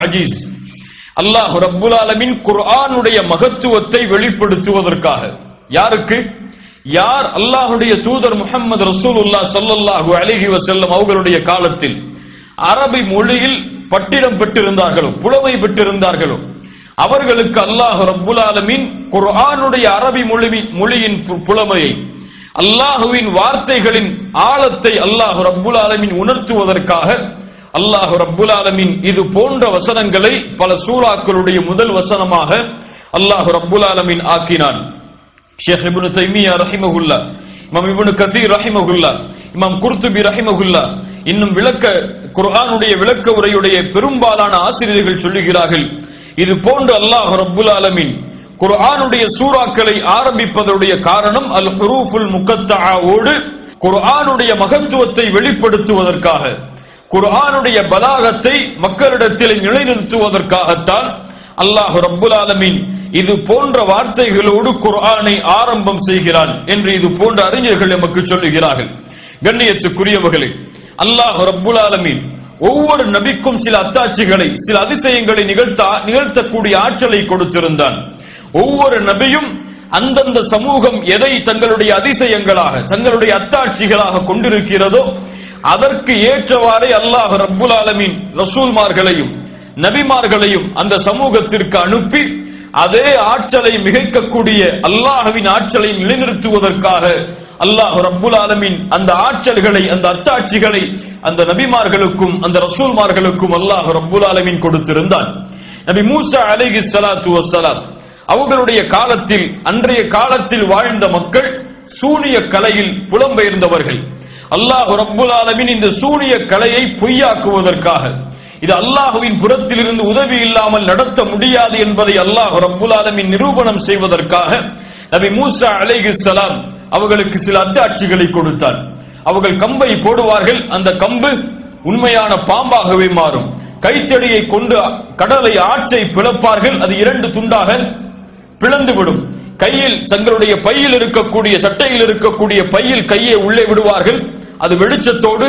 அஜீஸ் அல்லாஹ் ரப்புல் ஆலமின் குர்ஆனுடைய மகத்துவத்தை வெளிப்படுத்துவதற்காக யாருக்கு யார் அல்லாஹுடைய தூதர் முஹம்மது ரசூலுல்லாஹ் ஸல்லல்லாஹு அலைஹி வஸல்லம் அவர்களுடைய காலத்தில் அரபி மொழியில் பட்டிடம் பெற்றிருந்தார்களோ புலமை பெற்றிருந்தார்களோ அவர்களுக்கு அல்லாஹ் ரப்புல் ஆலமின் குர்ஆனுடைய அரபி மொழி மொழியின் பு- புலமையை அல்லாஹுவின் வார்த்தைகளின் ஆழத்தை அல்லாஹ் ரப்புல் ஆலமின் உணர்த்துவதற்காக அல்லாஹ் ரப்புல் ஆலமின் இது போன்ற வசனங்களை பல சூறாக்களுடைய முதல் வசனமாக அல்லாஹ் ரப்புல் ஆலமின் ஆக்கினான் ஷேக் இப்னு தைமியா ரஹிமகுல்லா இமாம் இப்னு கதீர் ரஹிமகுல்லா இமாம் குர்துபி ரஹிமகுல்லா இன்னும் விளக்க குர்ஆனுடைய விளக்க உரையுடைய பெரும்பாலான ஆசிரியர்கள் சொல்லுகிறார்கள் இது போன்று அல்லாஹ் ரப்புல் ஆலமின் குர்ஆனுடைய சூறாக்களை ஆரம்பிப்பதனுடைய காரணம் அல் ஹுரூஃபுல் முகத்தாவோடு குர்ஆனுடைய மகத்துவத்தை வெளிப்படுத்துவதற்காக குர்ஆனுடைய பலாகத்தை மக்களிடத்தில் நிலைநிறுத்துவதற்காகத்தான் அல்லாஹ் ரப்புல் ஆலமீன் இது போன்ற வார்த்தைகளோடு குர்ஆனை ஆரம்பம் செய்கிறான் என்று இது போன்ற அறிஞர்கள் நமக்கு சொல்லுகிறார்கள் கண்ணியத்துக்குரியவர்களே அல்லாஹ் ரப்புல் ஆலமீன் ஒவ்வொரு நபிக்கும் சில அத்தாட்சிகளை சில அதிசயங்களை நிகழ்த்த நிகழ்த்தக்கூடிய ஆற்றலை கொடுத்திருந்தான் ஒவ்வொரு நபியும் அந்தந்த சமூகம் எதை தங்களுடைய அதிசயங்களாக தங்களுடைய அத்தாட்சிகளாக கொண்டிருக்கிறதோ அதற்கு ஏற்றவாறே அல்லாஹ் ரப்புல் ஆலமீன் ரசூல்மார்களையும் நபிமார்களையும் அந்த சமூகத்திற்கு அனுப்பி அதே ஆற்றலை மிகைக்கக்கூடிய அல்லாஹ்வின் ஆற்றலை நிலைநிறுத்துவதற்காக அல்லாஹ் ரப்புல் ஆலமீன் அந்த ஆற்றல்களை அந்த அத்தாட்சிகளை அந்த நபிமார்களுக்கும் அந்த ரசூல்மார்களுக்கும் அல்லாஹ் ரப்புல் ஆலமீன் கொடுத்திருந்தான் நபி மூசா அலைஹி ஸலாத்து வஸ்ஸலாம் அவர்களுடைய காலத்தில் அன்றைய காலத்தில் வாழ்ந்த மக்கள் சூனிய கலையில் புலம்பெயர்ந்தவர்கள் அல்லாஹ் ரப்புல் ஆலமீன் இந்த சூனிய கலையை பொய்யாக்குவதற்காக இது அல்லாஹுவின் புறத்திலிருந்து உதவி இல்லாமல் நடத்த முடியாது என்பதை அல்லாஹ் ரப்புல் ஆலமீன் நிரூபணம் செய்வதற்காக நபி மூசா அலைஹிஸ்ஸலாம் அவர்களுக்கு சில அத்தாட்சிகளை கொடுத்தார் அவர்கள் கம்பை போடுவார்கள் அந்த கம்பு உண்மையான பாம்பாகவே மாறும் கைத்தடியை கொண்டு கடலை ஆற்றை பிளப்பார்கள் அது இரண்டு துண்டாக பிளந்துவிடும் கையில் தங்களுடைய பையில் இருக்கக்கூடிய சட்டையில் இருக்கக்கூடிய பையில் கையை உள்ளே விடுவார்கள் அது வெளிச்சத்தோடு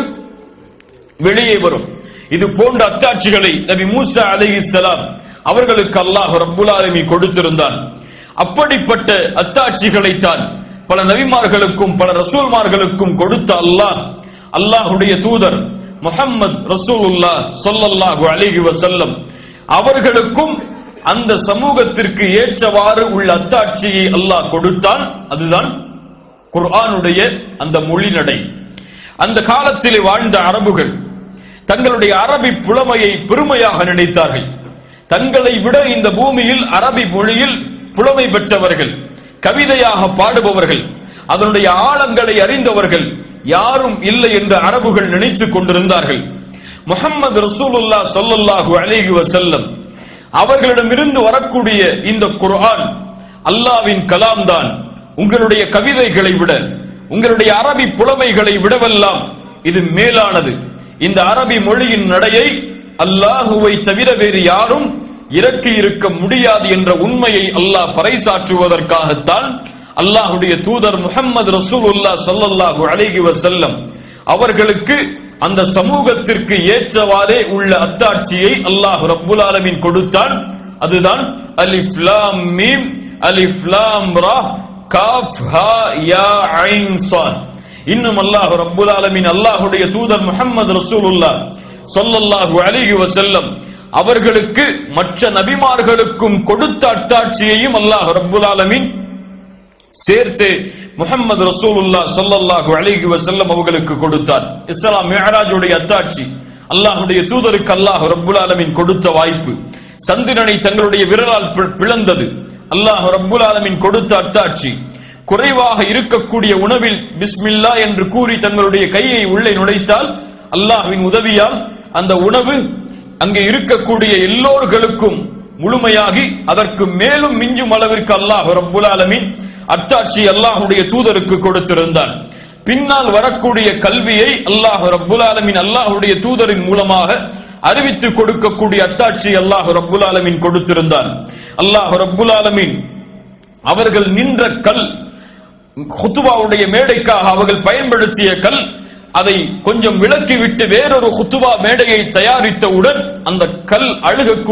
வெளியே வரும் இது போன்ற அத்தாட்சிகளை நபி மூசா அலைஹிஸ்ஸலாம் அவர்களுக்கு அல்லாஹ் ரப்புல் ஆலமீன் கொடுத்திருந்தான் அப்படிப்பட்ட அத்தாட்சிகளை தான் பல நபிமார்களுக்கும் பல ரசூல்மார்களுக்கும் கொடுத்த அல்லாஹ் அல்லாஹ்வுடைய தூதர் முஹம்மது ரசூலுல்லாஹ் ஸல்லல்லாஹு அலைஹி வஸல்லம் அவர்களுக்கும் அந்த சமூகத்திற்கு ஏற்றவாறு உள்ள அத்தாட்சியை அல்லாஹ் கொடுத்தான் அதுதான் குர்ஆனுடைய அந்த மொழிநடை அந்த காலத்திலே வாழ்ந்த அரபுகள் தங்களுடைய அரபி புலமையை பெருமையாக நினைத்தார்கள் தங்களை விட இந்த பூமியில் அரபி மொழியில் புலமை பெற்றவர்கள் கவிதையாக பாடுபவர்கள் அதனுடைய ஆழங்களை அறிந்தவர்கள் யாரும் இல்லை என்று அரபுகள் நினைத்துக் கொண்டிருந்தார்கள் முஹம்மது ரசூலுல்லாஹ் ஸல்லல்லாஹு அலைஹி வஸல்லம் அவர்களிடமிருந்து வரக்கூடிய இந்த குர்ஆன் அல்லாவின் கலாம் தான் உங்களுடைய கவிதைகளை விட உங்களுடைய அரபி புலமைகளை விடவெல்லாம் இது மேலானது இந்த அரபி மொழியின் நடையை அல்லாஹுவை தவிர வேறு யாரும் இறக்கி இருக்க முடியாது என்ற உண்மையை அல்லாஹ் பறைசாற்றுவதற்காகத்தான் அல்லாஹுடைய தூதர் முஹம்மது ரசூலுல்லாஹ் ஸல்லல்லாஹு அலைஹி வஸல்லம் அவர்களுக்கு அந்த சமூகத்திற்கு ஏற்றவாறே உள்ள அத்தாட்சியை அல்லாஹ் ரப்புல் ஆலமீன் கொடுத்தான் அதுதான் அலிஃப் லாம் மீம் அலிஃப் லாம் ரா காஃப் ஹா யா ஐன் சாத் இன்னும் அல்லாஹ் ரப்புல் ஆலமீன் அல்லாஹ்வுடைய தூதர் முஹம்மது ரசூலுல்லாஹ் ஸல்லல்லாஹு அலைஹி வஸல்லம் அவர்களுக்கு மற்ற நபிமார்களுக்கும் கொடுத்த அத்தாட்சியையும் அல்லாஹ் ரப்புல் ஆலமீன் சேர்த்து முஹம்மது ரசூலுல்லாஹ் ஸல்லல்லாஹு அலைஹி வஸல்லம் அவர்களுக்கு கொடுத்தார் இஸ்லாம் மிஅராஜுடைய அத்தாட்சி அல்லாஹ்வுடைய தூதருக்கு அல்லாஹ் ரப்புல் ஆலமீன் கொடுத்த வாய்ப்பு சந்திரனை தங்களுடைய விரலால் பி- பிளந்தது அல்லாஹ் ரப்புல் ஆலமீன் கொடுத்த அத்தாட்சி குறைவாக இருக்கக்கூடிய உணவில் பிஸ்மில்லா என்று கூறி தங்களுடைய கையை உள்ளே நுழைத்தால் அல்லாஹ்வின் உதவியால் அந்த உணவு அங்கே இருக்கக்கூடிய எல்லோர்களுக்கும் முழுமையாகி அதற்கு மேலும் மிஞ்சும் அளவிற்கு அல்லாஹ் ரப்புல் ஆலமீன் அத்தாட்சி அல்லாஹ்வுடைய தூதருக்கு கொடுத்திருந்தான் பின்னால் வரக்கூடிய கல்வியை அல்லாஹ் ரப்புல் ஆலமீன் அல்லாஹ்வுடைய தூதரின் மூலமாக அறிவித்து கொடுக்கக்கூடிய அத்தாட்சி அல்லாஹ் ரப்புல் ஆலமீன் கொடுத்திருந்தான் அல்லாஹ் ரப்புல் ஆலமீன் அவர்கள் நின்ற கல் குத்துபாவுடைய மேடைக்காக அவர்கள் பயன்படுத்திய கல் அதை கொஞ்சம் விளக்கிவிட்டு வேறொரு குத்துபா மேடையை தயாரித்தவுடன் அந்த கல் அழுகக்கூடிய